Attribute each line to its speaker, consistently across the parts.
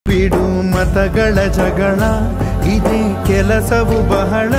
Speaker 1: ಬಿಡು ಮತಗಳ ಜಗಳ ಇದೇ ಕೆಲಸವು ಬಹಳ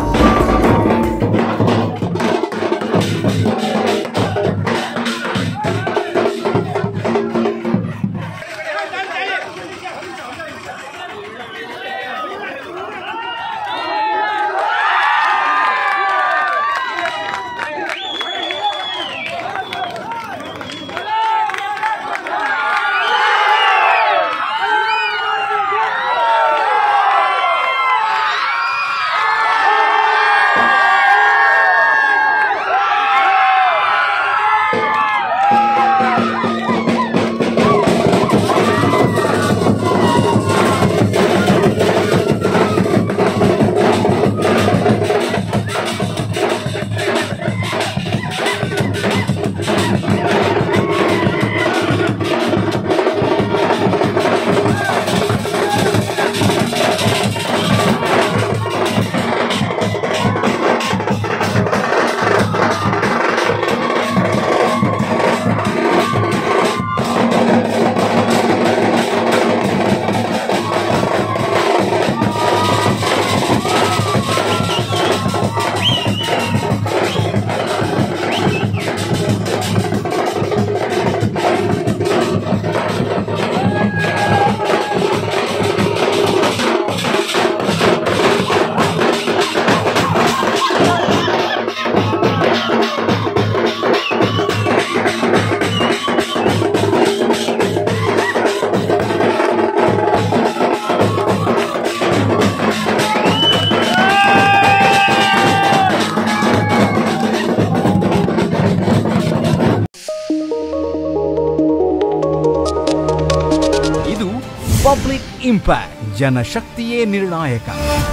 Speaker 2: ಇದು ಪಬ್ಲಿಕ್ ಇಂಪ್ಯಾಕ್ಟ್ ಜನಶಕ್ತಿಯೇ ನಿರ್ಣಾಯಕ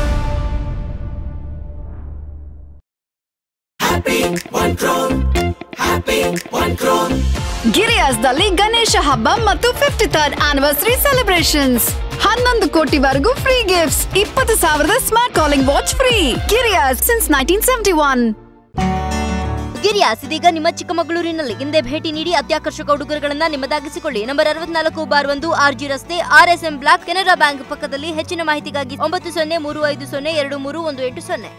Speaker 3: ಗಿರಿಯಾಸ್ದಲ್ಲಿ ಗಣೇಶ ಹಬ್ಬ ಮತ್ತು ಫಿಫ್ಟಿ ಥರ್ಡ್ ಆನಿವರ್ಸರಿ ಸೆಲೆಬ್ರೇಷನ್ಸ್ ಹನ್ನೊಂದು ಕೋಟಿವರೆಗೂ ಫ್ರೀ ಗಿಫ್ಟ್ಸ್ ಇಪ್ಪತ್ತು ಸಾವಿರದ smart calling watch free Girias since nineteen seventy one
Speaker 4: Girias ಇದೀಗ ನಿಮ್ಮ ಚಿಕ್ಕಮಗಳೂರಿನಲ್ಲಿ ಹಿಂದೆ ಭೇಟಿ ನೀಡಿ ಅತ್ಯಾಕರ್ಷಕ ಉಡುಗೊರೆಗಳನ್ನ ನಿಮ್ಮದಾಗಿಸಿಕೊಳ್ಳಿ ನಂಬರ್ ಅರವತ್ನಾಲ್ಕು ಬಾರ್ ಒಂದು ಆರ್ ಜಿ ರಸ್ತೆ R S M block Canara bank ಪಕ್ಕದಲ್ಲಿ ಹೆಚ್ಚಿನ ಮಾಹಿತಿಗಾಗಿ ಒಂಬತ್ತು ಸೊನ್ನೆ ಮೂರು ಐದು ಸೊನ್ನೆ ಎರಡು ಮೂರು ಒಂದು ಎಂಟು ಸೊನ್ನೆ